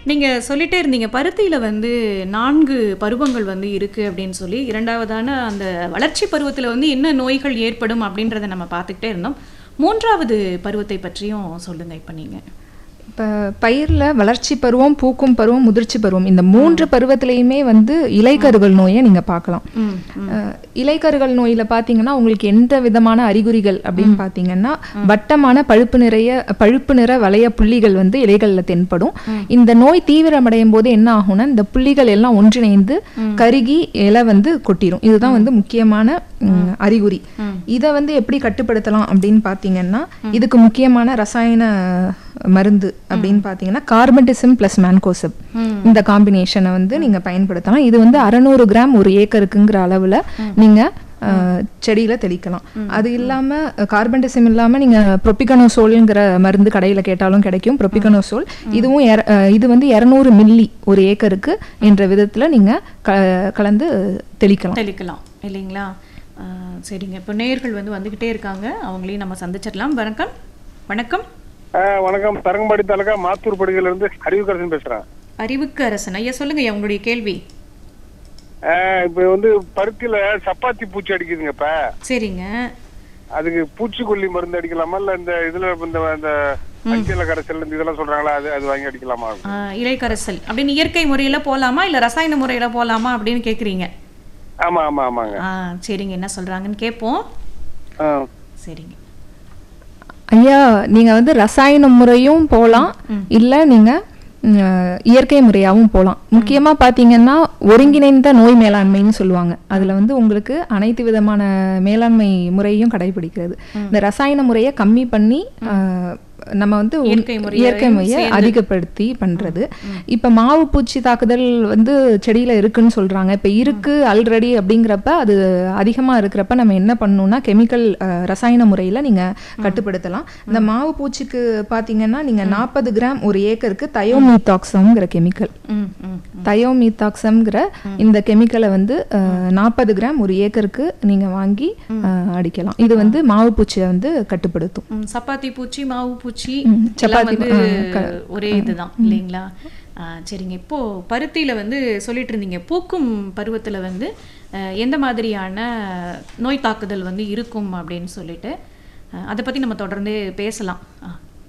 நீங்க சொல்லிட்டே இருந்தீங்க பருத்தியில வந்து நான்கு பருவங்கள் வந்து இருக்கு அப்படின்னு சொல்லி இரண்டாவதான அந்த வளர்ச்சி பருவத்துல வந்து என்ன நோய்கள் ஏற்படும் அப்படின்றத நம்ம பார்த்துக்கிட்டே இருந்தோம் மூன்றாவது பருவத்தை பற்றியும் சொல்லுங்க இப்ப நீங்க இப்போ பயிரில் வளர்ச்சி பருவம் பூக்கும் பருவம் முதிர்ச்சி பருவம் இந்த மூன்று பருவத்திலையுமே வந்து இலைக்கருகள் நோயை நீங்கள் பார்க்கலாம் ம், அஹ், இலைக்கருகள் நோயில் பார்த்தீங்கன்னா உங்களுக்கு எந்த விதமான அறிகுறிகள் அப்படின்னு பார்த்தீங்கன்னா வட்டமான பழுப்பு நிறைய பழுப்பு நிற வளைய புள்ளிகள் வந்து இலைகளில் தென்படும் இந்த நோய் தீவிரமடையும் போது என்ன ஆகும்னா இந்த புள்ளிகள் எல்லாம் ஒன்றிணைந்து கருகி இலை வந்து கொட்டிரும் இதுதான் வந்து முக்கியமான ம், அறிகுறி இதை வந்து எப்படி கட்டுப்படுத்தலாம் அப்படின்னு பார்த்தீங்கன்னா இதுக்கு முக்கியமான ரசாயன மருந்து அப்படின்னு பார்த்தீங்கன்னா கார்பன்டிசிம் ப்ளஸ் மேன்கோசப் இந்த காம்பினேஷனை வந்து நீங்க பயன்படுத்தலாம் இது வந்து அறநூறு கிராம் ஒரு ஏக்கருக்குங்கிற அளவுல நீங்க அஹ், செடியில தெளிக்கலாம் அது இல்லாம கார்பன்டிசிம் இல்லாம நீங்க ப்ரொபிகனோசோல்ங்கிற மருந்து கடையில கேட்டாலும் கிடைக்கும் ப்ரொபிகனோசோல் இதுவும் எர- அஹ், இது வந்து இரநூறு மில்லி ஒரு ஏக்கருக்கு என்ற விதத்துல நீங்க க- கலந்து தெளிக்கலாம் தெளிக்கலாம் இல்லைங்களா ஆ, சரிங்க இப்போ நேயர்கள் வந்து வந்துகிட்டே இருக்காங்க அவங்களையும் நம்ம சந்திச்சிடலாம் வணக்கம் வணக்கம் ஆ, வணக்கம் தரங்கம்பாடி தாலுகா மாத்தூர் படுகையில இருந்து அறிவுக்கரசன் பேசுறேன் அறிவுக்கு அரசன் ஐயா சொல்லுங்க ஐயா, உங்களுடைய கேள்வி ஆ, இப்ப வந்து பருத்தில சப்பாத்தி பூச்சி அடிக்குதுங்க இப்ப சரிங்க அதுக்கு பூச்சிக்கொல்லி மருந்து அடிக்கலாமா இல்ல இந்த இதுல இந்த இந்த அஞ்சல கரைசல் இந்த இதெல்லாம் சொல்றாங்களா அது அது வாங்கி அடிக்கலாமா ஆ, இலைக்கரசல் அப்படின்னு இயற்கை முறையில போலாமா இல்ல ரசாயன முறையில போலாமா அப்படின்னு கேக்குறீங்க ஆமா ஆமா ஆமாங்க ஆ சரிங்க என்ன சொல்றாங்கன்னு கேட்போம் ஆ. சரிங்க ஐயா நீங்க வந்து ரசாயன முறையும் போகலாம் இல்ல நீங்க ம், அஹ், இயற்கை முறையாவும் போகலாம் முக்கியமா பாத்தீங்கன்னா ஒருங்கிணைந்த நோய் மேலாண்மைன்னு சொல்லுவாங்க அதுல வந்து உங்களுக்கு அனைத்து விதமான மேலாண்மை முறையும் கடைபிடிக்கிறது இந்த ரசாயன முறையை கம்மி பண்ணி அஹ், நம்ம வந்து உன்- இயற்கை முறையையும் இயற்கை முறையை சேர்ந்து. அதிகப்படுத்தி பண்றது இப்ப மாவு பூச்சி தாக்குதல் வந்து செடியில இருக்குன்னு சொல்றாங்க இப்ப இருக்கு ஆல்ரெடி அப்படிங்கிறப்ப அது அதிகமா இருக்கிறப்ப நம்ம என்ன பண்ணணும்னா கெமிக்கல் ரசாயன முறையில நீங்க கட்டுப்படுத்தலாம் இந்த மாவு பூச்சிக்கு பாத்தீங்கன்னா நீங்க நாற்பது கிராம் ஒரு ஏக்கருக்கு தயோமீத்தாக்சம்ங்கிற கெமிக்கல் ம் ம் தயோமீத்தாக்சம்ங்கிற இந்த கெமிக்கலை வந்து நாற்பது கிராம் ஒரு ஏக்கருக்கு நீங்க வாங்கி அஹ், அடிக்கலாம் இது வந்து மாவு பூச்சியை வந்து கட்டுப்படுத்தும் ம், சப்பாத்தி பூச்சி மாவு பூச்சி ம், எல்லாம் சப்பாத்தி, வந்து ஆ, க- ஒரே இதுதான் இல்லைங்களா ஆ, சரிங்க இப்போ பருத்தியில வந்து சொல்லிட்டு இருந்தீங்க பூக்கும் பருவத்துல வந்து அஹ், எந்த மாதிரியான நோய் தாக்குதல் வந்து இருக்கும் அப்படின்னு சொல்லிட்டு அஹ், அதை பத்தி நம்ம தொடர்ந்து பேசலாம் ஆ.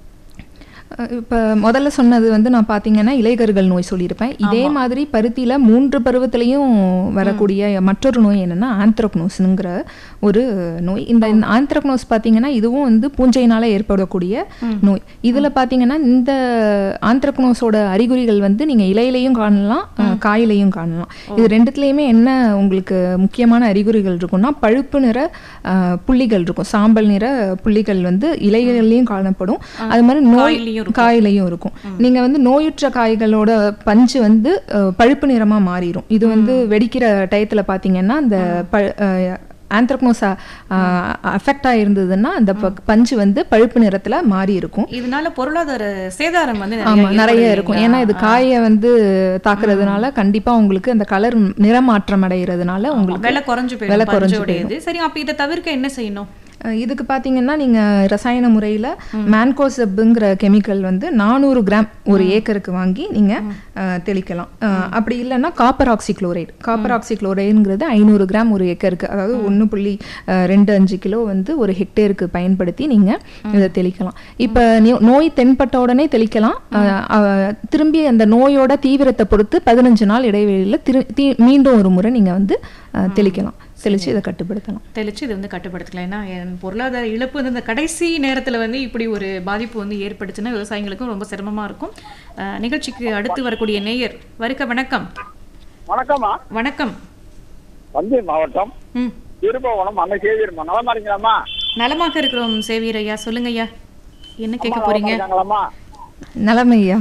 அஹ் இப்ப முதல்ல சொன்னது வந்து நான் பாத்தீங்கன்னா இலைகருகள் நோய் சொல்லியிருப்பேன் இதே மாதிரி பருத்தியில மூன்று பருவத்திலையும் வரக்கூடிய மற்றொரு நோய் என்னன்னா ஆந்த்ரக்னோஸ்ங்கிற ஒரு நோய் இந்த ஆந்த்ரக்னோஸ் பாத்தீங்கன்னா இதுவும் வந்து பூஞ்சையினால ஏற்படக்கூடிய நோய் இதுல பாத்தீங்கன்னா இந்த ஆந்த்ரக்னோஸோட அறிகுறிகள் வந்து நீங்க இலையிலையும் காணலாம் அஹ், காயிலையும் காணலாம் இது ரெண்டுத்துலயுமே என்ன உங்களுக்கு முக்கியமான அறிகுறிகள் இருக்கும்னா பழுப்பு நிற அஹ், புள்ளிகள் இருக்கும் சாம்பல் நிற புள்ளிகள் வந்து இலைகள்லயும் காணப்படும் அது மாதிரி நோய் காயிலையும் காயிலையும் இருக்கும் நீங்க வந்து நோயுற்ற காய்களோட பஞ்சு வந்து அஹ், பழுப்பு நிறமா மாறிடும் இது வந்து வெடிக்கிற டயத்துல பாத்தீங்கன்னா அந்த ஆந்த்ரக்னோஸ் அஃபெக்ட் ஆயிருந்ததுன்னா அந்த ப- பஞ்சு வந்து பழுப்பு நிறத்துல மாறி இருக்கும் இதனால பொருளாதார சேதாரம் வந்து நிறைய ஆமா நிறைய ஏற்படுது இருக்கும் இல்லைங்களா? ஏன்னா இது காயை வந்து தாக்குறதுனால கண்டிப்பா உங்களுக்கு அந்த கலர் நிறமாற்றம் அடைகிறதுனால உங்களுக்கு விலை குறைஞ்சு விலை போயிடும் குறைஞ்சு பஞ்சோடையது சரி அப்ப இதை தவிர்க்க என்ன செய்யணும் அஹ் இதுக்கு பார்த்தீங்கன்னா நீங்கள் ரசாயன முறையில் மேன்கோசப்புங்கிற கெமிக்கல் வந்து நானூறு கிராம் ஒரு ஏக்கருக்கு வாங்கி நீங்கள் தெளிக்கலாம் அஹ் அப்படி இல்லைன்னா காப்பர் ஆக்சிக்ளோரைடு காப்பர் ஆக்சிக்ளோரைடுங்கிறது ஐநூறு கிராம் ஒரு ஏக்கருக்கு அதாவது ஒன்று புள்ளி அஹ், ரெண்டு அஞ்சு கிலோ வந்து ஒரு ஹெக்டேருக்கு பயன்படுத்தி நீங்கள் இதை தெளிக்கலாம் இப்போ நோய் தென்பட்ட உடனே தெளிக்கலாம் அஹ், அஹ், திரும்பி அந்த நோயோட தீவிரத்தை பொறுத்து பதினஞ்சு நாள் இடைவெளியில் திரு தீ- மீண்டும் ஒரு முறை நீங்கள் வந்து அஹ், தெளிக்கலாம் தெளித்து இதை கட்டுப்படுத்தலாம் தெளிச்சு இது வந்து கட்டுப்படுத்திக்கலாம் ஏன்னா என் பொருளாதார இழப்பு வந்து இந்த கடைசி நேரத்துல வந்து இப்படி ஒரு பாதிப்பு வந்து ஏற்பட்டுச்சுன்னா விவசாயிகளுக்கும் ரொம்ப சிரமமா இருக்கும் அஹ், நிகழ்ச்சிக்கு அடுத்து வரக்கூடிய நேயர் வருக வணக்கம் வணக்கம்மா வணக்கம் தஞ்சை மாவட்டம் ம் திருபுவனம் அன்னை சேவியர்மா நலமா இருக்கீங்களாம்மா நலமாக இருக்கிறோம் சேவியர் ஐயா சொல்லுங்க ஐயா என்ன கேட்க போறீங்க இருக்காங்களாம்மா நிலைமையா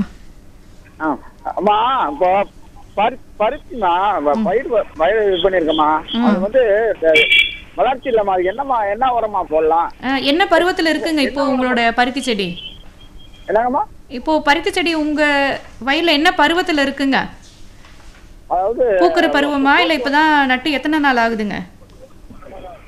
ஆ அம்மா இப்போ பரு பருத்திமா வ- பயிர் வ- பயிர் இது பண்ணியிருக்கம்மா அது வந்து இந்த வளர்ச்சி இல்லம்மா அது என்னம்மா என்ன உரமா போடலாம் அஹ், என்ன பருவத்துல இருக்குங்க இப்போ உங்களோட பருத்தி செடி என்னங்கம்மா இப்போ பருத்தி செடி உங்க வயல்ல என்ன பருவத்துல இருக்குங்க அதாவது பூக்கிற பருவமா இல்ல இப்பதான் நட்டு எத்தனை நாள் ஆகுதுங்க